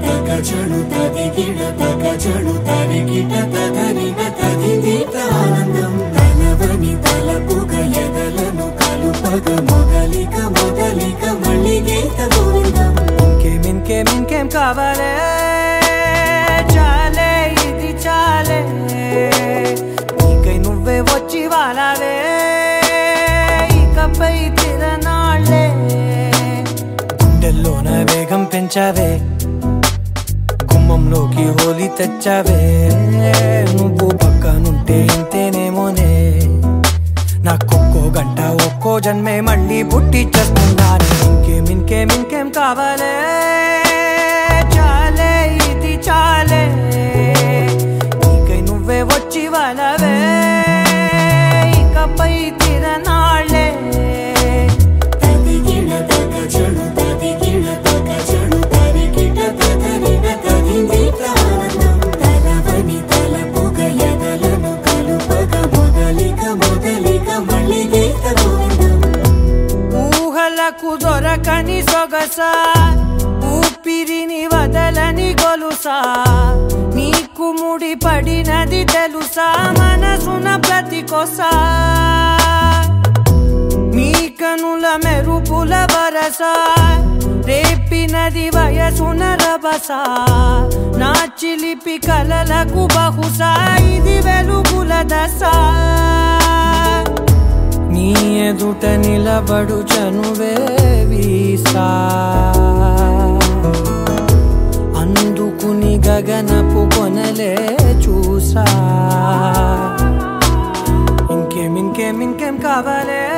తగచడు తదిగిడ తగచడు తరిగిట తదరిన తదిదీత ఆనందం తలవని తలపుగ ఎదలను కలుపగ మొదలిక మొదలిక మళ్ళీ గీత గోవిందం ఇంకేం ఇంకేం ఇంకేం కావాలే చాలే ఇది చాలే నీకై నువ్వే వచ్చి వాలావే ఇకపై తిరనాళ్ళే గుండెల్లోన వేగం పెంచావే గుమ్మంలోకి హోలీ తెచ్చావే నువ్వు పక్కనుంటే ఇంతేనేమోనే నాకొక్కో గంట ఒక్కో జన్మే మళ్ళీ పుట్టి చేస్తున్నాను ఇంకేం ఇంకేం ఇంకేం కావాలే చాలే ఇది చాలే నీకై నువ్వే వచ్చి వాళ్ళవే ఇకపై తిరనాళ్ళే తదిగిడ తగచడు తదిగిడ తగచడు తరిగిట తదరిన తదిదీత ఆనందం తలవని తలపుగ ఎదలను కలుపగ మొదలిక మొదలిక మళ్ళీ గీత గోవిందం ఊహలకు దొరకని సొగస ఊపిరిని వదలని గొలుసా నీకు ముడి పడినది తెలుసా మనసున ప్రతి కొసా నీ కనుల మెరుపుల వరస రేపినది వయసున రభస నా చిలిపి కలలకు బహుశా ఇది వెలుగుల దశ నీ ఎదుట నిలబడు చనువే వీసా అందుకుని గగనపు కొనలే చూసా ఇంకేం ఇంకేం ఇంకేం కావాలే